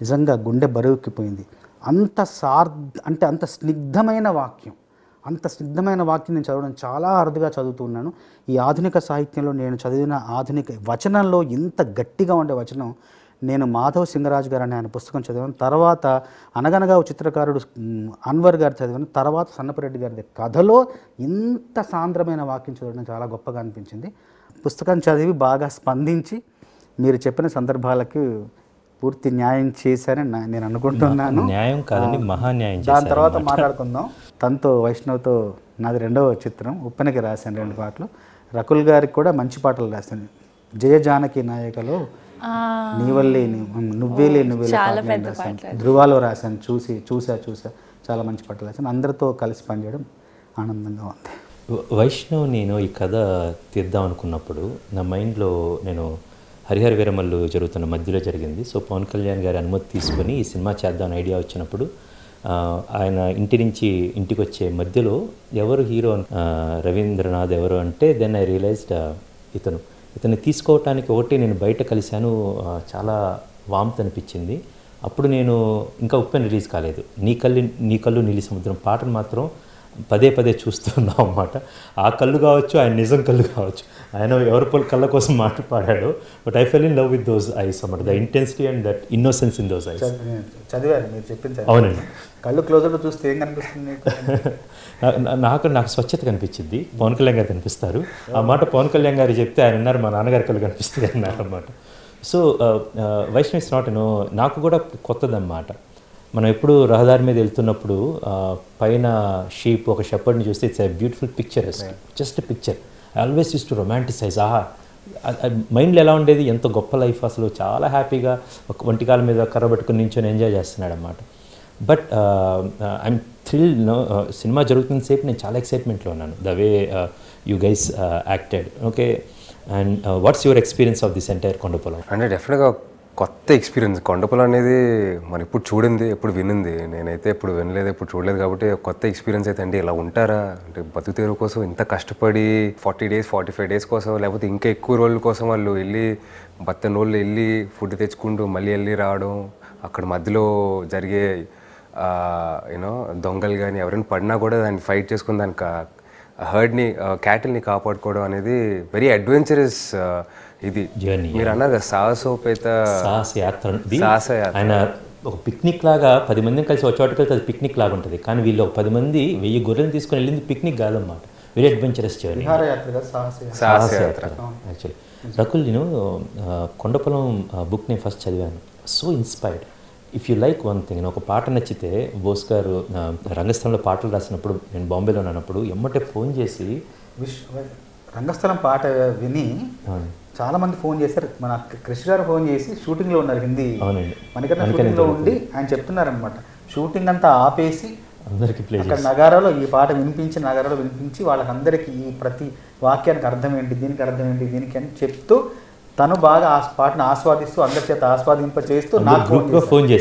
నిజంగా గుండె బరువుకిపోయింది అంత సార్ అంటే అంత స్నిగ్ధమైన వాక్యం అంత స్నిగ్ధమైన వాక్యం నేను చదవడం చాలా అరుదుగా చదువుతున్నాను ఈ ఆధునిక సాహిత్యంలో నేను చదివిన ఆధునిక వచనంలో ఇంత గట్టిగా ఉండే వచనం నేను మాధవ్ సింగరాజు గారు అనే ఆయన పుస్తకం చదివాను తర్వాత అనగనగా ఓ చిత్రకారుడు మ్, అన్వర్ గారు చదివాను తర్వాత సన్నపరెడ్డి గారి కథలో ఇంత సాంద్రమైన వాక్యం చదవడం చాలా గొప్పగా అనిపించింది పుస్తకం చదివి బాగా స్పందించి మీరు చెప్పిన సందర్భాలకు పూర్తి న్యాయం చేశారని నా- నేను అనుకుంటున్నాను న్యాయం కాదండి మహాన్యాయం దాని చేశారు తర్వాత మాట్లాడుకుందాం తనతో వైష్ణవ్తో నాది రెండవ చిత్రం ఉప్పెనకి రాశాను రెండు పాటలు రకుల్ గారికి కూడా మంచి పాటలు రాశాను జయ జానకి నాయకలో నీవల్లే నీ- నువ్వేలే నువ్వేలే పాటలు నేను రాశాను ధృవాలో రాశాను చూసి చూసా చూసా చాలా మంచి పాటలు రాశాను అందరితో కలిసి పనిచేయడం ఆనందంగా ఉంది వ- వైష్ణవ్ నేను ఈ కథ తీద్దాం అనుకున్నప్పుడు నా మైండ్లో నేను హరిహర వీరమల్లు జరుగుతున్న మధ్యలో జరిగింది సో పవన్ కళ్యాణ్ గారి అనుమతి తీసుకొని ఈ సినిమా చేద్దాం ఐడియా వచ్చినప్పుడు ఆ, ఆయన ఇంటి నుంచి ఇంటికి వచ్చే మధ్యలో ఎవరు హీరో అన్- ఆ, రవీంద్రనాథ్ ఎవరు అంటే దెన్ ఐ రియలైజ్డ్ ఇతను ఇతన్ని తీసుకోవటానికి ఒకటి నేను బయట కలిశాను ఆ, చాలా వామ్త్ అనిపించింది అప్పుడు నేను ఇంకా ఉప్పెన్ రిలీజ్ కాలేదు నీ కళ్ళు నీ కళ్ళు నీలి సముద్రం పాటను మాత్రం పదే పదే చూస్తున్నాం అన్నమాట ఆ కళ్ళు కావచ్చు ఆయన నిజం కళ్ళు కావచ్చు ఆయన ఎవరి పలు కళ్ళ కోసం మాట పాడాడు but I fell in love with those eyes అన్నమాట the intensity and that innocence in those eyes చదివారు మీరు చెప్పింది అవునండి కళ్ళు క్లోజర్లో చూస్తే ఏం కనిపిస్తుంది మీకు నా- నా- నాకు నాకు స్వచ్ఛత కనిపించింది పవన్ కళ్యాణ్ గారు కనిపిస్తారు ఆ మాట పవన్ కళ్యాణ్ గారు చెప్తే ఆయన అన్నారు మా నాన్నగారి కళ్ళు కనిపిస్తుంది అన్నారు అనమాట so Vaishnav is not no నాకు కూడా కొత్తదన్నమాట మనం ఎప్పుడు రహదారి మీద వెళ్తున్నప్పుడు ఆ, పైన షీప్ ఒక షెపర్డ్ని చూస్తే it's beautiful picture just picture I always use to romanticize ఆహా మైండ్లో ఎలా ఉండేది ఎంత గొప్ప లైఫ్ అసలు చాలా హ్యాపీగా ఒక ఒంటికాల మీద కర్ర పట్టుకుని నించొని ఎంజాయ్ చేస్తున్నాడు అన్నమాట but I'm thrill no cinema జరుగుతున్న సేపు నేను చాలా ఎక్సైట్మెంట్లో ఉన్నాను the way you guys acted okay and what's your experience of this entire Kondapolam అంటే డెఫినెట్గా కొత్త ఎక్స్పీరియన్స్ కొండపొలం అనేది మనం ఇప్పుడు చూడింది ఎప్పుడు వినింది నేనైతే ఎప్పుడు వినలేదు ఎప్పుడు చూడలేదు కాబట్టి కొత్త ఎక్స్పీరియన్స్ అయితే అంటే ఇలా ఉంటారా అంటే బతుకు తెరువు కోసం ఇంత కష్టపడి forty days forty five days కోసం లేకపోతే ఇంకా ఎక్కువ రోజుల కోసం వాళ్ళు వెళ్ళి బత్తని రోజులు వెళ్ళి ఫుడ్ తెచ్చుకుంటూ మళ్ళీ వెళ్ళి రావడం అక్కడ మధ్యలో జరిగే యూనో దొంగలు కానీ ఎవరైనా పడినా కూడా దాన్ని ఫైట్ చేసుకుని దానికి హర్డ్ని క్యాటిల్ని కాపాడుకోవడం అనేది వెరీ అడ్వెంచరస్ ఇది Journey. మీరు అన్నారు కదా సాహసోపేత సాహస యాత్ర ఇది సాహస యాత్ర. ఆయన ఒక పిక్నిక్ లాగా పది మందిని కలిసి ఒక చోటకి వెళ్తే అది పిక్నిక్ లాగా ఉంటుంది కానీ వీళ్ళు ఒక పది మంది వెయ్యి గొర్రెలు తీసుకొని వెళ్ళింది పిక్నిక్ కాదన్నమాట వెరీ అడ్వెంచరస్ జర్నీ విహారయాత్రగా సాహస సాహస యాత్ర యాక్చువల్లీ రకుల్ నేను ఆ, కొండపొలం బుక్ నేను ఫస్ట్ చదివాను so inspired if you like one thing ఒక పాట నచ్చితే బోస్ గారు ఆ, రంగస్థలంలో పాటలు రాసినప్పుడు నేను బాంబేలో ఉన్నప్పుడు ఎమ్మటే ఫోన్ చేసి విశ్వ రంగస్థలం పాట విని అవును. చాలా మంది ఫోన్ చేశారు మన కృష్ణ గారు ఫోన్ చేసి షూటింగ్ లో ఉన్నారు హిందీ అవునండి. మనకన్నా మనకన్నా షూటింగ్ లో ఉండి ఆయన చెప్తున్నారనమాట షూటింగ్ అంతా ఆపేసి అందరికీ ప్లే అక్కడ నగారాలో ఈ పాట వినిపించి నగారాలో వినిపించి వాళ్ళకందరికీ ఈ ప్రతి వాక్యానికి అర్థం ఏంటి దీనికి అర్థం ఏంటి దీనికి అని చెప్తూ తను బాగా ఆ పాటను ఆస్వాదిస్తూ అందరి చేత ఆస్వాదింప చేస్తూ నాకు ఫోన్ గ్రూప్గా చేశారు. ఫోన్ చేసి